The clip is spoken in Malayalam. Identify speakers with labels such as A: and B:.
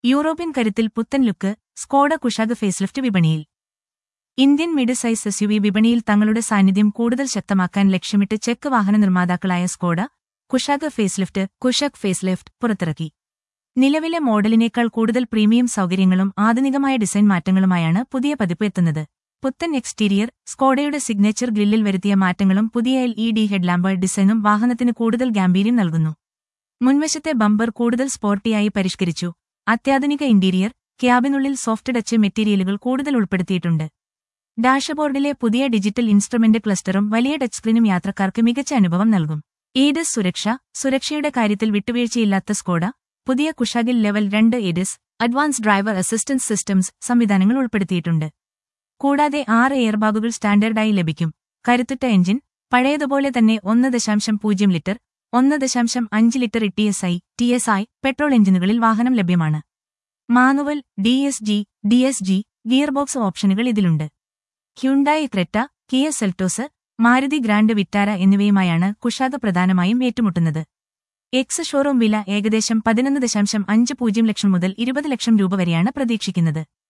A: യൂറോപ്യൻ കരുത്തിൽ പുത്തൻ ലുക്ക് സ്കോഡ കുഷാഗ് ഫേസ്ലിഫ്റ്റ് വിപണിയിൽ ഇന്ത്യൻ മിഡ് സൈസ് എസ്യുവി വിപണിയിൽ തങ്ങളുടെ സാന്നിധ്യം കൂടുതൽ ശക്തമാക്കാൻ ലക്ഷ്യമിട്ട് ചെക്ക് വാഹന നിർമ്മാതാക്കളായ Skoda Kushaq facelift Kushaq facelift പുറത്തിറക്കി നിലവിലെ മോഡലിനേക്കാൾ കൂടുതൽ പ്രീമിയം സൗകര്യങ്ങളും ആധുനികമായ ഡിസൈൻ മാറ്റങ്ങളുമായാണ് പുതിയ പതിപ്പ് എത്തുന്നത് പുത്തൻ എക്സ്റ്റീരിയർ സ്കോഡയുടെ സിഗ്നേച്ചർ ഗ്രില്ലിൽ വരുത്തിയ മാറ്റങ്ങളും പുതിയ എൽ ഇ ഡി ഹെഡ്ലാമ്പ് ഡിസൈനും വാഹനത്തിന് കൂടുതൽ ഗാംഭീര്യം നൽകുന്നു മുൻവശത്തെ ബമ്പർ കൂടുതൽ സ്പോർട്ടിയായി പരിഷ്കരിച്ചു അത്യാധുനിക ഇന്റീരിയർ ക്യാബിനുള്ളിൽ സോഫ്റ്റ് ടച്ച് മെറ്റീരിയലുകൾ കൂടുതൽ ഉൾപ്പെടുത്തിയിട്ടുണ്ട് ഡാഷ്ബോർഡിലെ പുതിയ ഡിജിറ്റൽ ഇൻസ്ട്രുമെന്റ് ക്ലസ്റ്ററും വലിയ ടച്ച് സ്ക്രീനും യാത്രക്കാർക്ക് മികച്ച അനുഭവം നൽകും ഈഡസ് സുരക്ഷ സുരക്ഷയുടെ കാര്യത്തിൽ വിട്ടുവീഴ്ചയില്ലാത്ത സ്കോഡ പുതിയ കുഷാഗിൽ ലെവൽ രണ്ട് ADAS advance driver assistance systems സംവിധാനങ്ങൾ ഉൾപ്പെടുത്തിയിട്ടുണ്ട് കൂടാതെ ആറ് എയർബാഗുകൾ സ്റ്റാൻഡേർഡായി ലഭിക്കും കരുത്തുറ്റ എഞ്ചിൻ പഴയതുപോലെ തന്നെ ഒന്ന് ദശാംശം പൂജ്യം ലിറ്റർ ഒന്ന് ദശാംശം അഞ്ച് litre T S I T S I petrol എഞ്ചിനുകളിൽ വാഹനം ലഭ്യമാണ് manual D S G D S G gearbox ഓപ്ഷനുകൾ ഇതിലുണ്ട് Hyundai Creta Kia Seltos Maruti Grand Vitara എന്നിവയുമായാണ് കുഷാഗ് പ്രധാനമായും ഏറ്റുമുട്ടുന്നത് എക്സ് ഷോറൂം വില ഏകദേശം പതിനൊന്ന് ദശാംശം അഞ്ച് പൂജ്യം ലക്ഷം മുതൽ ഇരുപത് ലക്ഷം രൂപ വരെയാണ് പ്രതീക്ഷിക്കുന്നത്